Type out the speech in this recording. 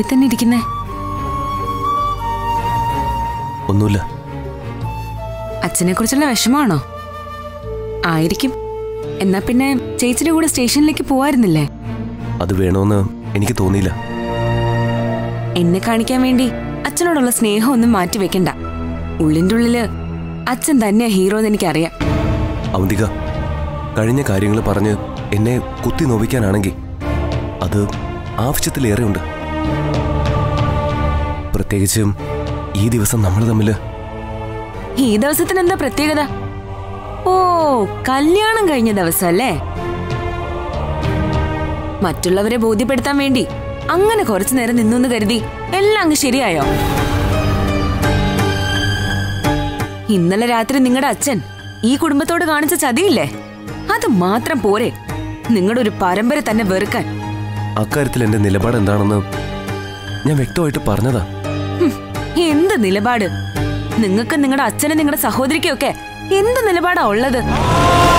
തന്നെ ഇരിക്കുന്നേ ഒന്നുമില്ല അച്ഛനെ കുറിച്ചുള്ള വിഷമാണോ ആയിരിക്കും എന്നാ പിന്നെ ചേച്ചിയുടെ കൂടെ സ്റ്റേഷനിലേക്ക് പോവായിരുന്നില്ലേ അത് വേണമെന്ന് എനിക്ക് തോന്നിയില്ല എന്നെ കാണിക്കാൻ വേണ്ടി അച്ഛനോടുള്ള സ്നേഹം ഒന്നും മാറ്റി വെക്കണ്ട ഉള്ളിന്റെ ഉള്ളില് അച്ഛൻ തന്നെയാ ഹീറോ എന്ന് എനിക്കറിയാം അവന്തിക കഴിഞ്ഞ കാര്യങ്ങൾ പറഞ്ഞ് എന്നെ കുത്തി നോവിക്കാനാണെങ്കിൽ അത് ആവശ്യത്തിലേറെയുണ്ട് പ്രത്യേകിച്ചും ഈ ദിവസം നമ്മൾ തമ്മിൽ ഈ ദിവസത്തിന് എന്താ പ്രത്യേകത ഓ കല്യാണം കഴിഞ്ഞ ദിവസം അല്ലേ മറ്റുള്ളവരെ ബോധ്യപ്പെടുത്താൻ വേണ്ടി അങ്ങനെ കുറച്ചു നേരം നിന്നു കരുതി എല്ലാം അങ്ങ് ശരിയായോ ഇന്നലെ രാത്രി നിങ്ങളുടെ അച്ഛൻ ഈ കുടുംബത്തോട് കാണിച്ച ചതിയില്ലേ അത് മാത്രം പോരെ നിങ്ങളുടെ ഒരു പരമ്പര തന്നെ വെറുക്കാൻ അക്കാര്യത്തിൽ എൻ്റെ നിലപാട് എന്താണെന്ന് ഞാൻ വ്യക്തമായിട്ട് പറഞ്ഞതാ ഹും, എന്ത് നിലപാട് നിങ്ങൾക്ക് നിങ്ങളുടെ അച്ഛനും നിങ്ങളുടെ സഹോദരിക്കും ഒക്കെ എന്ത് നിലപാടാ ഉള്ളത്